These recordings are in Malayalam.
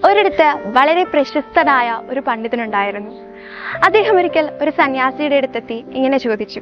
ഒരിടത്ത് വളരെ പ്രശസ്തനായ ഒരു പണ്ഡിതനുണ്ടായിരുന്നു അദ്ദേഹം ഒരിക്കൽ ഒരു സന്യാസിയുടെ അടുത്തെത്തി ഇങ്ങനെ ചോദിച്ചു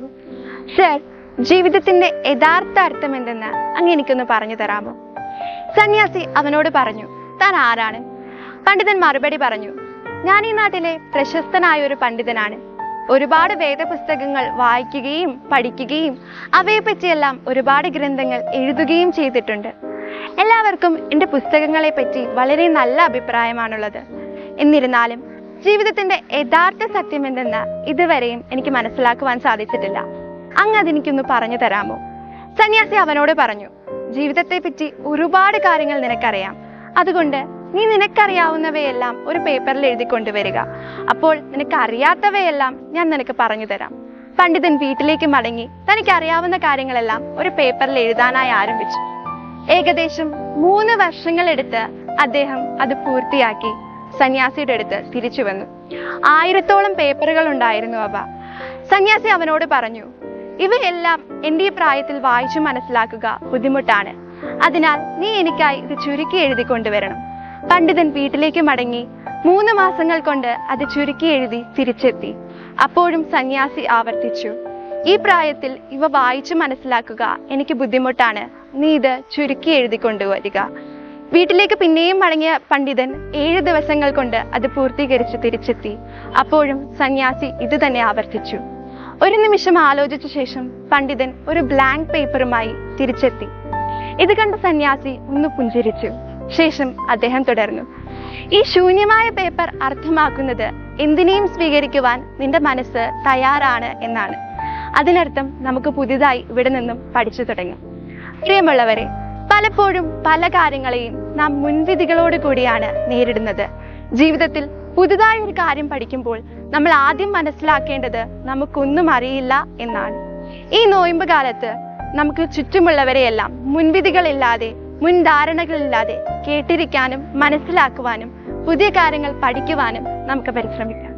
സർ ജീവിതത്തിന്റെ യഥാർത്ഥ അർത്ഥം എന്തെന്ന് അങ്ങ് എനിക്കൊന്ന് പറഞ്ഞു തരാമോ സന്യാസി അവനോട് പറഞ്ഞു താൻ ആരാണ് പണ്ഡിതൻ മറുപടി പറഞ്ഞു ഞാൻ ഈ നാട്ടിലെ പ്രശസ്തനായ ഒരു പണ്ഡിതനാണ് ഒരുപാട് വേദപുസ്തകങ്ങൾ വായിക്കുകയും പഠിക്കുകയും അവയെപ്പറ്റിയെല്ലാം ഒരുപാട് ഗ്രന്ഥങ്ങൾ എഴുതുകയും ചെയ്തിട്ടുണ്ട് എല്ലാവർക്കും എൻ്റെ പുസ്തകങ്ങളെ പറ്റി വളരെ നല്ല അഭിപ്രായമാണുള്ളത് എന്നിരുന്നാലും ജീവിതത്തിന്റെ യഥാർത്ഥ സത്യം എന്തെന്ന് ഇതുവരെയും എനിക്ക് മനസ്സിലാക്കുവാൻ സാധിച്ചിട്ടില്ല അങ്ങ് അതെനിക്കൊന്ന് പറഞ്ഞു തരാമോ സന്യാസി അവനോട് പറഞ്ഞു ജീവിതത്തെ പറ്റി ഒരുപാട് കാര്യങ്ങൾ നിനക്കറിയാം അതുകൊണ്ട് നീ നിനക്കറിയാവുന്നവയെല്ലാം ഒരു പേപ്പറിൽ എഴുതി കൊണ്ടുവരിക അപ്പോൾ നിനക്ക് അറിയാത്തവയെല്ലാം ഞാൻ നിനക്ക് പറഞ്ഞു തരാം പണ്ഡിതൻ വീട്ടിലേക്ക് മടങ്ങി തനിക്ക് അറിയാവുന്ന കാര്യങ്ങളെല്ലാം ഒരു പേപ്പറിൽ എഴുതാനായി ആരംഭിച്ചു ഏകദേശം മൂന്ന് വർഷങ്ങളെടുത്ത് അദ്ദേഹം അത് പൂർത്തിയാക്കി സന്യാസിയുടെ അടുത്ത് തിരിച്ചു വന്നു ആയിരത്തോളം പേപ്പറുകൾ ഉണ്ടായിരുന്നു അവ സന്യാസി അവനോട് പറഞ്ഞു ഇവയെല്ലാം എൻ്റെ ഈ പ്രായത്തിൽ വായിച്ചു മനസ്സിലാക്കുക ബുദ്ധിമുട്ടാണ് അതിനാൽ നീ എനിക്കായി ഇത് ചുരുക്കി എഴുതി കൊണ്ടുവരണം പണ്ഡിതൻ വീട്ടിലേക്ക് മടങ്ങി മൂന്ന് മാസങ്ങൾ കൊണ്ട് അത് ചുരുക്കി എഴുതി തിരിച്ചെത്തി അപ്പോഴും സന്യാസി ആവർത്തിച്ചു ഈ പ്രായത്തിൽ ഇവ വായിച്ചു മനസ്സിലാക്കുക എനിക്ക് ബുദ്ധിമുട്ടാണ് നീ ഇത് ചുരുക്കി എഴുതി കൊണ്ടുവരിക വീട്ടിലേക്ക് പിന്നെയും മടങ്ങിയ പണ്ഡിതൻ ഏഴ് ദിവസങ്ങൾ കൊണ്ട് അത് പൂർത്തീകരിച്ച് തിരിച്ചെത്തി അപ്പോഴും സന്യാസി ഇത് തന്നെ ആവർത്തിച്ചു ഒരു നിമിഷം ആലോചിച്ച ശേഷം പണ്ഡിതൻ ഒരു ബ്ലാങ്ക് പേപ്പറുമായി തിരിച്ചെത്തി ഇത് കണ്ട സന്യാസി ഒന്ന് പുഞ്ചിരിച്ചു ശേഷം അദ്ദേഹം തുടർന്നു ഈ ശൂന്യമായ പേപ്പർ അർത്ഥമാക്കുന്നത് എന്തിനേയും സ്വീകരിക്കുവാൻ നിന്റെ മനസ്സ് തയ്യാറാണ് എന്നാണ് അതിനർത്ഥം നമുക്ക് പുതിയതായി ഇവിടെ നിന്നും പഠിച്ചു തുടങ്ങും പ്രിയമുള്ളവരെ പലപ്പോഴും പല കാര്യങ്ങളെയും നാം മുൻവിധികളോട് കൂടിയാണ് നേരിടുന്നത് ജീവിതത്തിൽ പുതുതായി ഒരു കാര്യം പഠിക്കുമ്പോൾ നമ്മൾ ആദ്യം മനസ്സിലാക്കേണ്ടത് നമുക്കൊന്നും അറിയില്ല എന്നാണ് ഈ നോയമ്പ് കാലത്ത് നമുക്ക് ചുറ്റുമുള്ളവരെയെല്ലാം മുൻവിധികളില്ലാതെ മുൻധാരണകളില്ലാതെ കേട്ടിരിക്കാനും മനസ്സിലാക്കുവാനും പുതിയ കാര്യങ്ങൾ പഠിക്കുവാനും നമുക്ക് പരിശ്രമിക്കാം